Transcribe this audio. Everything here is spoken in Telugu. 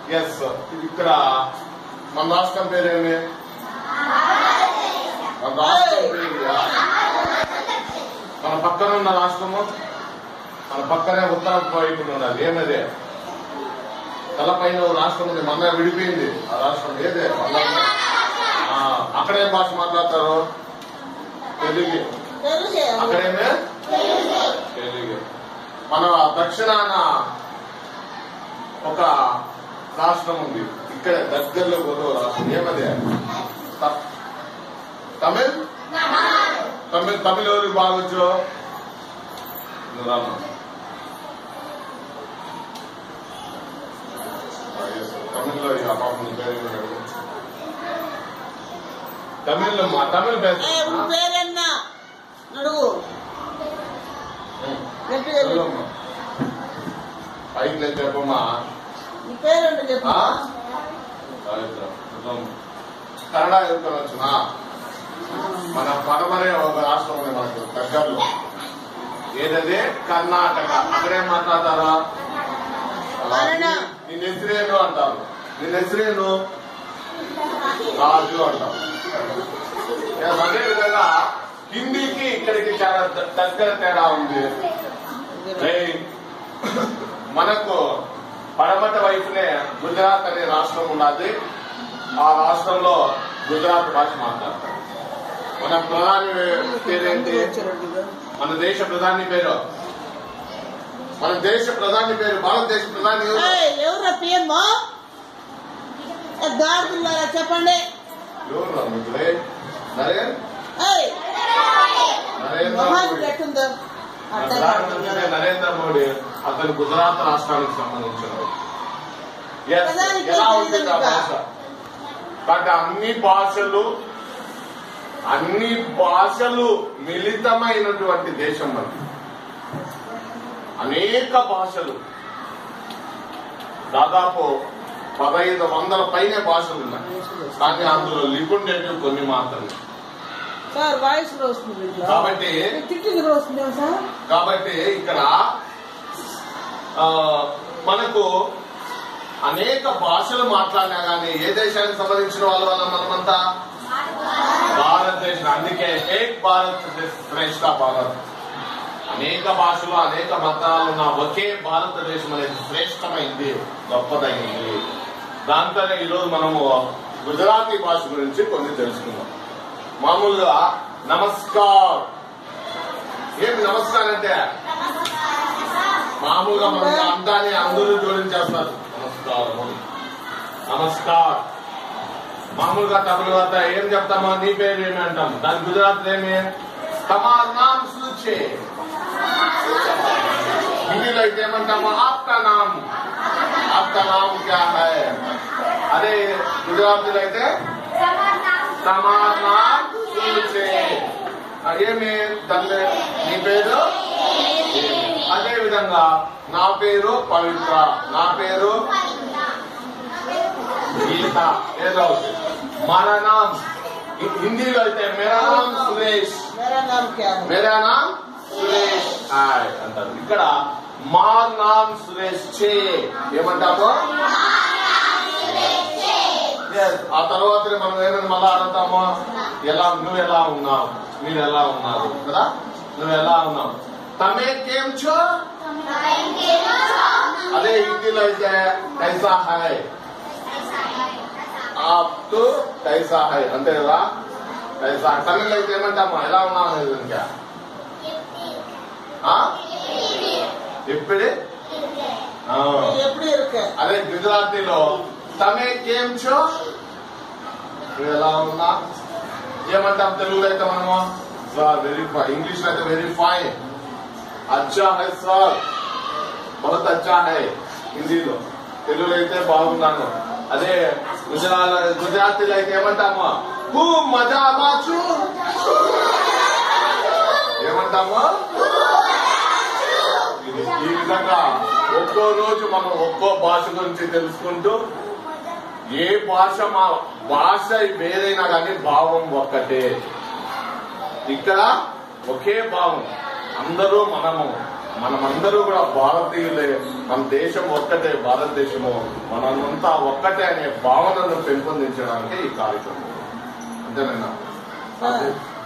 ఎస్ ఇక్కడ మన రాష్ట్రం పేరేమి మన రాష్ట్రం పేరు మన పక్కన ఉన్న రాష్ట్రము మన పక్కనే ఉత్తర వైపున ఉన్నది ఏమది తలపైన ఓ రాష్ట్రం ఉంది మొన్న విడిపోయింది ఆ రాష్ట్రం ఏదే మొన్న ఆ, అక్కడేం భాష మాట్లాడతారు తెలుగు తెలుగే అక్కడేమే తెలుగు మన దక్షిణాన ఒక రాష్ట్రం ఉంది ఇక్కడ దగ్గరలో ఒక రాష్ట్రం ఏమది త- తమిళ్ తమిళ్ తమిళ ఎవరికి బాగొచ్చు నువ్వు రామ్మా. ఆ, yes. తమిళ్లో ఇక పాపం నీ పేరు ఏమని అడుగు. తమిళ్లో మా తమిళ పేరు ఏ, ఉన్ పేరెన్న నడుగు గట్టిగా చెప్పు. చదువమ్మా. పైకి లేదు చెప్పమ్మా నీ పేరెంట్ చెప్పు ఆ? సాయిత్ర, చదువమ్మా. కన్నడ ఎదుర్కొనొచ్చునా మన పడమరే ఒక రాష్ట్రం ఉంది మనకు దగ్గరలో ఏదది కర్ణాటక అక్కడేం మాట్లాడతారా కన్నడ. నిన్న ಹೆಸರೇನು అంటారు నిన్న ಹೆಸರೇನು రాజు అంటారు Yes, అదే విధంగా హిందీకి ఇక్కడికి చాలా ద- దగ్గర తేడా ఉంది ఏయ్, మనకు పడమట వైపునే గుజరాత్ అనే రాష్ట్రం ఉన్నది ఆ రాష్ట్రంలో గుజరాత్ భాష మాట్లాడతారు మన ప్రధాని పేరేంటి మన దేశ ప్రధాని పేరు మన దేశ ప్రధాని పేరు భారతదేశ ప్రధాని ఎవరు? ఏయ్, ఎవరా పిఎం గాడిదిల్లారా చెప్పండి ఎవరు రా మిత్రులే? నరేన్ ఏయ్, నరేంద్ర మొహాలు మోడీ ఎట్టుందో అర్థం ప్రధానమంత్రి కావట్లేదు. నరేంద్ర మోడీ అతను గుజరాత్ రాష్ట్రానికి సంబంధించిన Yes, ప్రధానికి ఎలా ఉంటుంది ఆ తెలియదు భాష బట్ అన్ని భాషలు అన్ని భాషలు మిళితమైనటువంటి దేశం మనది అనేక భాషలు దాదాపు పదహైదు వందల పైన భాషలు ఉన్నాయి కానీ అందులో లిపుండేటివి కొన్ని మాత్రమే సార్ వాయిస్ లో వస్తుంది ఇంట్లో. కాబట్టి తిట్టింది కూడా వస్తుందేమో సార్ కాబట్టి ఇక్కడ ఆ, మనకు అనేక భాషలు మాట్లాడినా కానీ ఏ దేశానికి సంబంధించిన వాళ్ళ వల్ల మనమంతా భారతదేశం అందుకే ఏక్ భారత్ శ్రేష్ఠ భారత్ అనేక భాషలు అనేక మతాలు ఉన్న ఒకే భారతదేశం అనేది శ్రేష్టమైంది గొప్పదైంది దాంతోనే ఈరోజు మనము గుజరాతీ భాష గురించి కొన్ని తెలుసుకుందాం మామూలుగా నమస్కార్ ఏమి నమస్కారం అంటే మామూలుగా మనం అంతాన్ని అందరూ జోడించేస్తారు నమస్కారం నమస్కార్ మామూలుగా తమిళ వద్ద ఏం చెప్తామో నీ పేరు ఏమి అంటాం దాని గుజరాత్ ఏమి తమార్ నామ్ సూచే హిందీలో అయితే ఏమంటాము ఆప్కా నామ్ ఆప్కా నామ్ క్యా హై అదే గుజరాతీలో అయితే తమార్ నామ్ సూచే ఆ, ఏమి దాని నీ పేరు అదే విధంగా నా పేరు పవిత్ర నా పేరు గీత ఏదో ఒకటి. మన నామ్ హి- హిందీలో అయితే మేరా నామ్ సురేష్ మేరా నామ్ క్యా హై? మేరా నామ్ సురేష్ హాయ్ అంటారు ఇక్కడ మా నామ్ సురేష్ చే ఏమంటాము Yes, ఆ తర్వాత మనం ఏమైనా మళ్ళా అడుగుతాము ఎలా నువ్వు ఎలా ఉన్నావు మీరు ఎలా ఉన్నారు కదా నువ్వు ఎలా ఉన్నావు తమే కేం చో అదే హిందీలో అయితే కైసా హై ఆప్ తో కైసా హై అంతే కదా కైసా తమిళ్ అయితే ఏమంటాము ఎలా ఉన్నావు అనేది ఇంకా ఆ? ఎప్పుడే ఆ. ఎప్పుడు ఇరుకు అదే గుజరాతీలో తమే కేం చో నువ్వు ఎలా ఉన్నా ఏమంటాం తెలుగులో అయితే మనము సార్ వెరీ ఫైన్ ఇంగ్లీష్ అయితే వెరీ ఫైన్ అచ్చా హై సార్ బహుత్ అచ్చా హై హిందీలో తెలుగులో అయితే బాగున్నాను అదే గుజరాత్ గుజరాతీలో అయితే ఏమంటాము హూ మజా బాచు ఏమంటాము ఇది ఈ విధంగా ఒక్కో రోజు మనం ఒక్కో భాష గురించి తెలుసుకుంటూ ఏ భాష మా భాష వేరైనా కానీ భావం ఒక్కటే ఇక్కడ ఒకే భావం అందరూ మనము మనమందరూ కూడా భారతీయులే మన దేశం ఒక్కటే భారతదేశము మనమంతా ఒక్కటే అనే భావనను పెంపొందించడానికి ఈ కార్యక్రమం అంతేనైనా సార్